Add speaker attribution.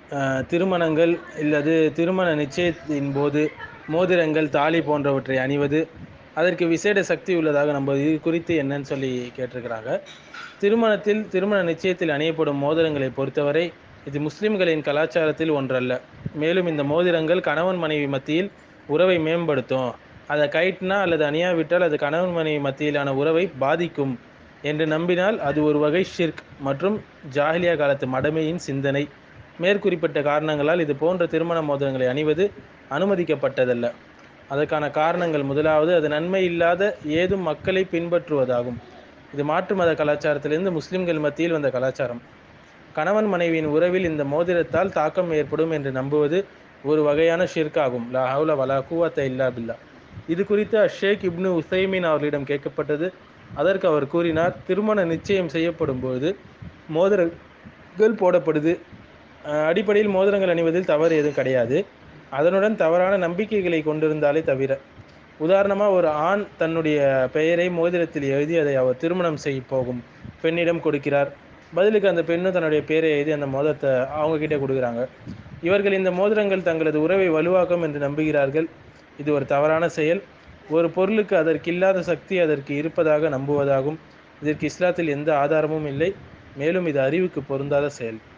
Speaker 1: அஹ், திருமணங்கள் இல்லது திருமண நிச்சயத்தின் போது மோதிரங்கள் தாலி போன்றவற்றை அணிவது அதற்கு விசேட சக்தி உள்ளதாக நம்புவது இது குறித்து என்னன்னு சொல்லி கேட்டிருக்கிறாங்க திருமணத்தில் திருமண நிச்சயத்தில் அணியப்படும் மோதிரங்களை பொறுத்தவரை இது முஸ்லிம்களின் கலாச்சாரத்தில் ஒன்றல்ல மேலும் இந்த மோதிரங்கள் கணவன் மனைவி மத்தியில் உறவை மேம்படுத்தும் அதை கைட்டினா அல்லது அணியாவிட்டால் அது கணவன் மனைவி மத்தியிலான உறவை பாதிக்கும் என்று நம்பினால் அது ஒரு வகை ஷிர்க் மற்றும் ஜாஹிலியா காலத்து மடமையின் சிந்தனை மேற்குறிப்பிட்ட காரணங்களால் இது போன்ற திருமண மோதிரங்களை அணிவது அனுமதிக்கப்பட்டதல்ல அதற்கான காரணங்கள் முதலாவது அது நன்மை இல்லாத ஏதும் மக்களை பின்பற்றுவதாகும் இது மாற்று மத கலாச்சாரத்திலிருந்து முஸ்லிம்கள் மத்தியில் வந்த கலாச்சாரம் கணவன் மனைவியின் உறவில் இந்த மோதிரத்தால் தாக்கம் ஏற்படும் என்று நம்புவது ஒரு வகையான ஷிர்காகும் லா ஹவுல வலா கூவத்த இல்லா பில்லா இது குறித்து அஷேக் இப்னு உசைமின் அவர்களிடம் கேட்கப்பட்டது அதற்கு அவர் கூறினார் திருமண நிச்சயம் செய்யப்படும் பொழுது மோதிரங்கள் போடப்படுது அஹ் அடிப்படையில் மோதிரங்கள் அணிவதில் தவறு எதுவும் கிடையாது அதனுடன் தவறான நம்பிக்கைகளை கொண்டிருந்தாலே தவிர உதாரணமாக ஒரு ஆண் தன்னுடைய பெயரை மோதிரத்தில் எழுதி அதை அவர் திருமணம் செய்ய போகும் பெண்ணிடம் கொடுக்கிறார் பதிலுக்கு அந்த பெண்ணும் தன்னுடைய பெயரை எழுதி அந்த மோதிரத்தை அவங்க கிட்டே கொடுக்குறாங்க இவர்கள் இந்த மோதிரங்கள் தங்களது உறவை வலுவாக்கும் என்று நம்புகிறார்கள் இது ஒரு தவறான செயல் ஒரு பொருளுக்கு அதற்கு இல்லாத சக்தி அதற்கு இருப்பதாக நம்புவதாகும் இதற்கு இஸ்லாத்தில் எந்த ஆதாரமும் இல்லை மேலும் இது அறிவுக்கு பொருந்தாத செயல்